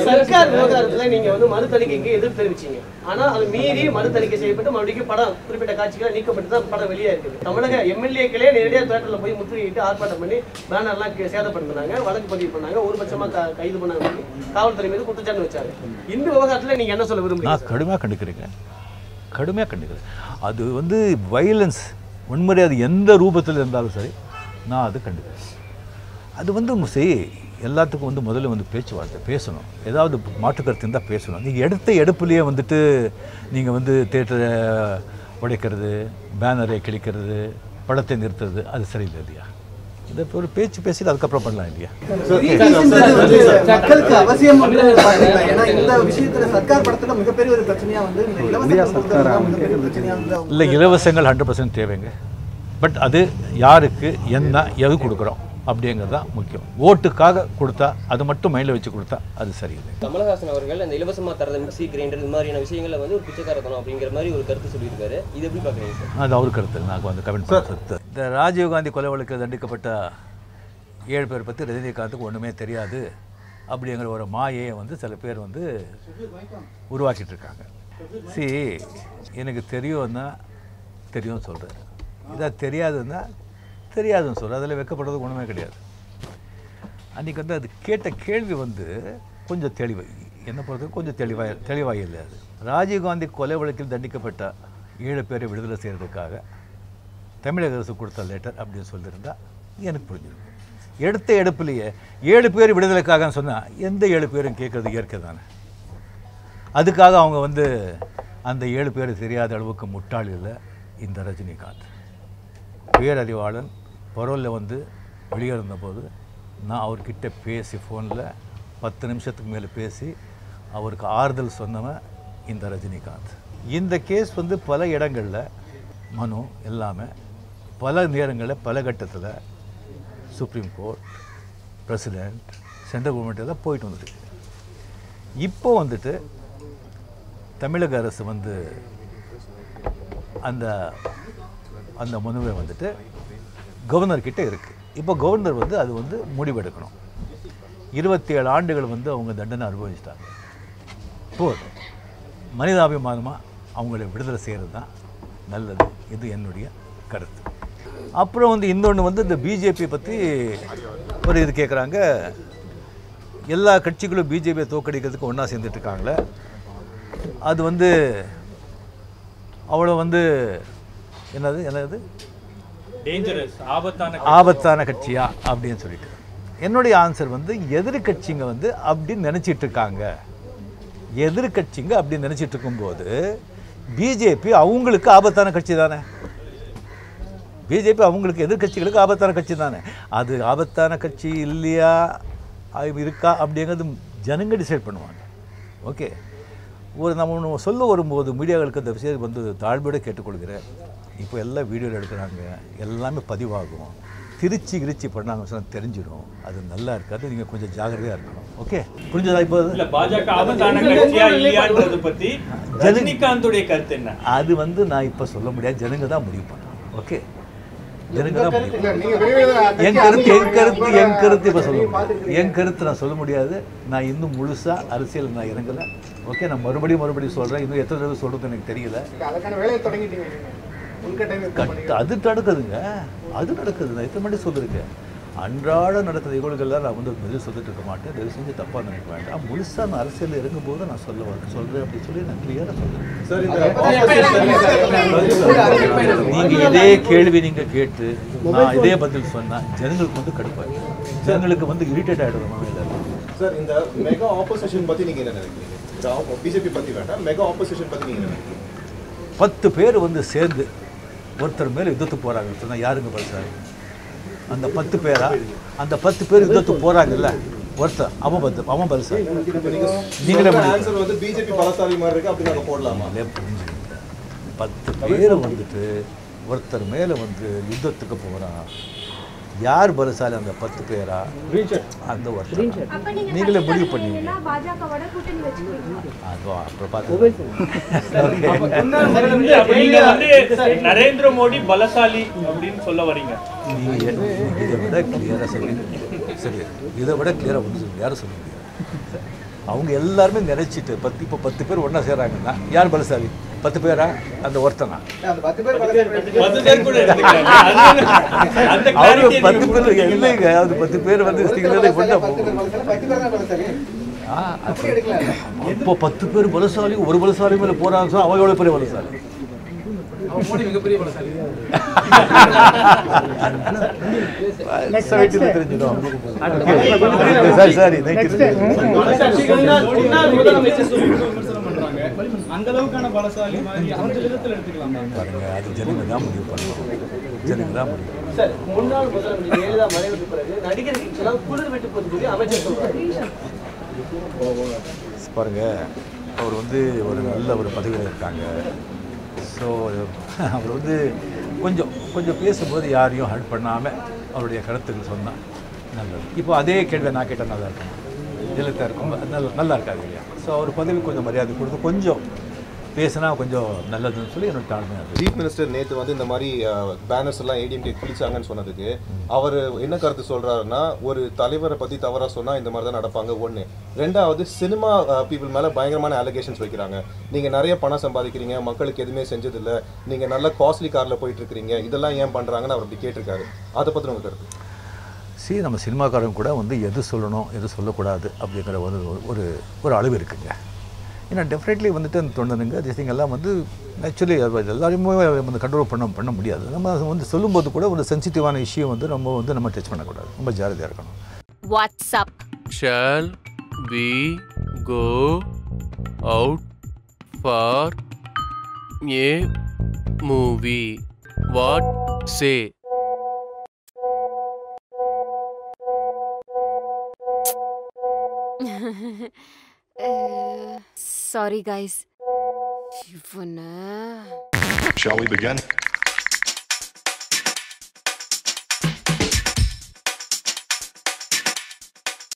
சர்க்கார் விவகாரத்துல நீங்க வந்து மறு தணிக்கைக்கு எதிர்ப்பு தெரிவிச்சீங்க ஆனா அது மீறி மறு தணிக்கை செய்யப்பட்டு மறுபடியும் படம் குறிப்பிட்ட காட்சிகள் நீக்கப்பட்டு தான் படம் வெளியே இருக்குது தமிழக எம்எல்ஏக்களே நேரடியா தேட்டர்ல போய் முற்றுகையிட்டு ஆர்ப்பாட்டம் பண்ணி பேனர்லாம் கே- சேதப்படுத்தினாங்க வழக்கு பதிவு பண்ணாங்க ஒரு பட்சமா க- கைது பண்ணாங்க காவல்துறை மீது குற்றச்சாட்டு வச்சாங்க இந்த விவகாரத்துல நீங்க என்ன சொல்ல விரும்புறீங்க நான் கடுமையாக கண்டுக்கிறேங்க கடுமையாக கண்டுக்கிறேன் அது வந்து வைலன்ஸ் உண்மையை அது எந்த ரூபத்தில் இருந்தாலும் சரி நான் அது கண்டுக்கிறேன் அது வந்து மு- சரி எல்லாத்துக்கும் வந்து முதல்ல வந்து பேச்சுவார்த்தை பேசணும் ஏதாவது மாற்று கருத்து இருந்தால் பேசணும் நீங்கள் எடுத்த எடுப்புலேயே வந்துட்டு நீங்கள் வந்து தேட்டரை உடைக்கிறது பேனரை கிழிக்கிறது படத்தை நிறுத்துறது அது சரியில்லை இல்லையா இதை ஒரு பேச்சு பேசிட்டு அதுக்கப்புறம் பண்ணலாம் இல்லையா ரீலீஸ்ன்றது வந்து மக்களுக்கு அவசியம் வந்து பாத்தீங்களா? ஏன்னா இந்த விஷயத்துல சர்க்கார் படத்துல மிகப்பெரிய ஒரு பிரச்சனையா வந்து இந்த இலவச கொடுக்கறது தான் மிகப்பெரிய பிரச்சனையா வந்து அவங்க இல்லை இலவசங்கள் ஹண்ட்ரட் பர்சன்ட் தேவைங்க பட் அது யாருக்கு என்ன எது கொடுக்குறோம் அப்படிங்கிறது தான் முக்கியம் ஓட்டுக்காக கொடுத்தா அது மட்டும் மைண்டில் வச்சு கொடுத்தா அது சரியில்லை கமலஹாசன் அவர்கள் அந்த இலவசமா தரத மிக்சி கிரைண்டர் இது மாதிரியான விஷயங்களை வந்து ஒரு பிச்சைக்காரத்தனம் அப்படிங்கிற மாதிரி ஒரு கருத்து சொல்லியிருக்காரு இது எப்படி பாக்குறீங்க சார் அது அவர் கருத்து நான் வந்து கமெண்ட் பண்ணுறது இந்த ராஜீவ்காந்தி கொலை வழக்கில் தண்டிக்கப்பட்ட ஏழு பேர் பற்றி ரஜினிகாந்துக்கு ஒன்றுமே தெரியாது அப்படிங்கிற ஒரு மாயையை வந்து சில பேர் வந்து உருவாக்கிட்டு இருக்காங்க சி எனக்கு தெரியும்னா தெரியும் சொல்கிறேன் இதாக தெரியாதுன்னா தெரியாதுன்னு சொல்கிறேன் அதில் வைக்கப்படுறதுக்கு ஒன்றுமே கிடையாது அன்றைக்கி வந்து அது கேட்ட கேள்வி வந்து கொஞ்சம் தெளிவு என்ன பொறுத்தவரைக்கும் கொஞ்சம் தெளிவாக தெளிவாக இல்லை அது ராஜீவ்காந்தி கொலை வழக்கில் தண்டிக்கப்பட்ட ஏழு பேரை விடுதலை செய்கிறதுக்காக தமிழக அரசு கொடுத்த லெட்டர் அப்படின்னு சொல்லியிருந்தா எனக்கு புரிஞ்சிருக்கும் எடுத்த எடுப்புலையே ஏழு பேர் விடுதலைக்காகன்னு சொன்னால் எந்த ஏழு பேரும் கேட்குறது இயற்கை தானே அதுக்காக அவங்க வந்து அந்த ஏழு பேர் தெரியாத அளவுக்கு முட்டாள் இல்லை இந்த ரஜினிகாந்த் பேரறிவாளன் பரோலில் வந்து வெளியே இருந்தபோது நான் அவர்கிட்ட பேசி ஃபோனில் பத்து நிமிஷத்துக்கு மேலே பேசி அவருக்கு ஆறுதல் சொன்னவன் இந்த ரஜினிகாந்த் இந்த கேஸ் வந்து பல இடங்களில் மனு எல்லாமே பல நேரங்களில் பல கட்டத்தில் supreme court president central government எல்லாம் போயிட்டு வந்துருக்கு இப்போ வந்துட்டு தமிழக அரசு வந்து அந்த அந்த மனுவை வந்துட்டு கவர்னர் கிட்ட இருக்குது இப்போ கவர்னர் வந்து அது வந்து முடிவெடுக்கணும் இருபத்தி ஏழு ஆண்டுகள் வந்து அவங்க தண்டனை அனுபவிச்சிட்டாங்க போதும் மனிதாபிமானமாக அவங்களை விடுதலை செய்கிறது தான் நல்லது இது என்னுடைய கருத்து அப்புறம் வந்து இன்னொன்று வந்து இந்த பிஜேபி பற்றி ஒரு இது கேட்குறாங்க எல்லா கட்சிகளும் பிஜேபியை தோக்கடிக்கிறதுக்கு ஒன்றா சேர்ந்துட்டு இருக்காங்களே அது வந்து அவ்வளோ வந்து என்னது என்னது டேஞ்சரஸ் ஆபத்தான ஆபத்தான கட்சியா அப்படின்னு சொல்லிட்டு என்னுடைய ஆன்சர் வந்து எதிர்கட்சிங்க வந்து அப்படின்னு நினச்சிட்டு இருக்காங்க எதிர்கட்சிங்க அப்படின்னு நினச்சிட்டு இருக்கும்போது பிஜேபி அவங்களுக்கு ஆபத்தான கட்சி தானே பிஜேபி அவங்களுக்கு எதிர்க்கட்சிகளுக்கு ஆபத்தான கட்சி தானே அது ஆபத்தான கட்சி இல்லையா அது இருக்கா அப்படிங்கிறது ஜனங்க டிசைட் பண்ணுவாங்க ஓகே ஒரு நம்ம ஒன்று சொல்ல வரும்போது மீடியாக்களுக்கு அந்த விஷயம் வந்து தாழ்மையோட கேட்டுக்கொள்கிறேன் இப்போ எல்லாம் வீடியோவில் எடுக்கிறாங்க எல்லாமே பதிவாகும் திருச்சி கிரிச்சி பண்ணாங்க சொன்னால் தெரிஞ்சிடும் அது நல்லா இருக்காது நீங்கள் கொஞ்சம் ஜாகிரதையாக இருக்கணும் ஓகே புரிஞ்சதா இப்போ இல்ல பாஜக ஆபத்தான கட்சியா இல்லையான்றத பத்தி ரஜினிகாந்துடைய கருத்து என்ன அது வந்து நான் இப்போ சொல்ல முடியாது ஜனங்க தான் முடிவு பண்ணணும் ஓகே ஜனங்க தான் முடிவு பண்ணணும். நீங்க விரைவில் என் கருத்து என் கருத்து என் கருத்து இப்போ சொல்ல முடியாது என் கருத்து நான் சொல்ல முடியாது நான் இன்னும் முழுசா அரசியல் நான் இறங்கல ஓகே நான் மறுபடியும் மறுபடியும் சொல்றேன் இன்னும் எத்தனை தடவை சொல்றது எனக்கு தெரியல அதுக்கான வேலையை தொடங்கிட்டீங்க நீங்க. உங்க டைம் கட் அது நடக்குதுங்க அது நடக்குது நான் எத்தனை மணி சொல்லியிருக்கேன் அன்றாட நடக்கிற நிகழ்வுகள்லாம் நான் வந்து பதில் சொல்லிட்டு இருக்க மாட்டேன் தயவு செஞ்சு தப்பாக நினைக்க வேண்டாம் முழுசாக நான் அரசியல் இறங்கும்போது நான் சொல்ல வரேன் சொல்கிறேன் அப்படின்னு சொல்லி நான் கிளியராக சொல்கிறேன் நீங்கள் இதே கேள்வி நீங்கள் கேட்டு நான் இதே பதில் சொன்னா ஜனங்களுக்கு வந்து கடுப்பாங்க ஜனங்களுக்கு வந்து இரிட்டேட் ஆகிடும் இல்லை சார் இந்த மெகா ஆப்போசிஷன் பத்தி நீங்க என்ன நினைக்கிறீங்க பிஜேபி பத்தி வேண்டாம் மெகா ஆப்போசிஷன் பத்தி நீங்க என்ன நினைக்கிறீங்க பத்து பேர் வந்து சேர்ந்து ஒருத்தர் மேலே யுத்தத்துக்கு போகிறாங்கன்னு சொன்னால் யாருங்க பரிசாரு அந்த பத்து பேரா அந்த பத்து பேர் யுத்தத்துக்கு போகிறாங்கல்ல ஒருத்தர் அவன் பத்து அவன் பரிசா இப்ப நீங்க நீங்களே முடிவு ஆன்சர் வந்து பிஜேபி பலசாலி மாதிரி இருக்கு அப்படி நாங்க போடலாமா பண்ணி புரிஞ்சுக்கிங்க பத்து பேர் வந்துட்டு ஒருத்தர் மேலே வந்து யுத்தத்துக்கு போகிறான் யார் பலசாலி அந்த பத்து பேரா அந்த ஒருத்தர் அப்ப நீங்க நீங்களே தனி முடிவு தனி பண்ணீங்க இல்லைன்னா பாஜகவோட கூட்டணி வச்சுக்கிறீங்க அதுவா அப்புறம் பார்த்து இல்ல, அப்ப நீங்க வந்து நரேந்திர மோடி பலசாலி அப்படின்னு சொல்ல வரீங்க நீங்கள் இதை விட கிளியராக சொல்லுங்க சரி இதை விட கிளியராக ஒன்று சொல்லுங்க யாரும் சொல்ல முடியாது அவங்க எல்லாருமே நினைச்சிட்டு பத்து இப்போ பத்து பேர் ஒன்றா சேர்றாங்கன்னா யார் பலசாலி பத்து பேரா அந்த ஒருத்தனா அந்த பத்து பேர் பலசாலி பத்து பேர் கூட எடுத்துக்கலாம் அது- அந்த அவங்க clarity பத்து நீங்க பேர் இல்லைங்க அது பத்து பேர் வந்து பத்து சிங்களதை பேர் கொண்டு பத்து பேர் பலசாலி பத்து பேர் தான் பலசாலி ஆ, அப்படி எடுக்கலாம் இப்போ பத்து பேர் பலசாலி ஒரு பலசாலி மேலே போறாங்க சொன்னா அவன் எவ்வளோ பெரிய பலசாலி Next வீட்டுல தெரிஞ்சிடும் சரி சரி முன்னாள் முன்னாள் முதலமைச்சர் சொல்லி- அந்த அளவுக்கான பலசாலி மாதிரி அந்த விதத்துல எடுத்துக்கலாமா பாருங்க அது ஜனங்க தான் முடிவு பண்ணணும் ஜனங்க தான் முடிவு பண்ணணும். சார் முன்னாள் முதலமைச்சர் ஜெயலலிதா மறைவுக்கு பிறகு நடிகர்களுக்கெல்லாம் குளிர் விட்டு போகுது சொல்லி அமைச்சர் சொல்றாரு பாருங்க அவர் வந்து ஒரு நல்ல ஒரு பதவியில் இருக்காங்க ஸோ அவர் வந்து கொஞ்சம் கொஞ்சம் பேசும்போது யாரையும் ஹர்ட் பண்ணாமல் அவருடைய கருத்துக்கள் சொன்னால் நல்லது இப்போ அதே கேள்வி நான் கேட்டால் நல்லா இருக்கும் ஜெயலலிதா இருக்கும் நல்ல நல்லா இருக்காது இல்லையா ஸோ அவர் பதவி கொஞ்சம் மரியாதை கொடுத்து கொஞ்சம் பேசினா கொஞ்சம் நல்லதுன்னு சொல்லி என்னோட தாழ்மையாக இருக்குது சீஃப் மினிஸ்டர் நேத்து வந்து இந்த மாதிரி பேனர்ஸ் எல்லாம் ஏடிஎம்கே கிழிச்சாங்கன்னு சொன்னதுக்கு அவர் என்ன கருத்து சொல்றாருன்னா ஒரு தலைவரை பத்தி தவறா சொன்னா இந்த மாதிரி தான் நடப்பாங்க ஒண்ணு ரெண்டாவது சினிமா பீப்புள் மேல பயங்கரமான அலிகேஷன்ஸ் வைக்கிறாங்க நீங்க நிறைய பணம் சம்பாதிக்கிறீங்க மக்களுக்கு எதுவுமே செஞ்சது இல்ல நீங்க நல்ல காஸ்ட்லி கார்ல போயிட்டு இருக்கிறீங்க இதெல்லாம் ஏன் பண்றாங்கன்னு அவர் அப்படி கேட்டிருக்காரு அதை பத்தி உங்க கருத்து சரி நம்ம சினிமாக்காரங்க கூட வந்து எது சொல்லணும் எது சொல்லக்கூடாது அப்படிங்கிற ஒரு ஒரு ஒரு அளவு இருக்குங்க ஏன்னா டெஃபினெட்லி வந்துட்டு அந்த தொண்டனுங்க திசிங் எல்லாம் வந்து ஆக்சுவலி எல்லாரையுமே வந்து கண்ட்ரோல் பண்ண பண்ண முடியாது நம்ம அது வந்து சொல்லும்போது கூட ஒரு சென்சிட்டிவான இஷ்யூ வந்து நம்ம வந்து நம்ம டச் பண்ணக்கூடாது ரொம்ப ஜாகிரதையாக இருக்கணும் What's up? Shall we go out for a movie? What say? uh, sorry, guys. இவனை Shall we begin?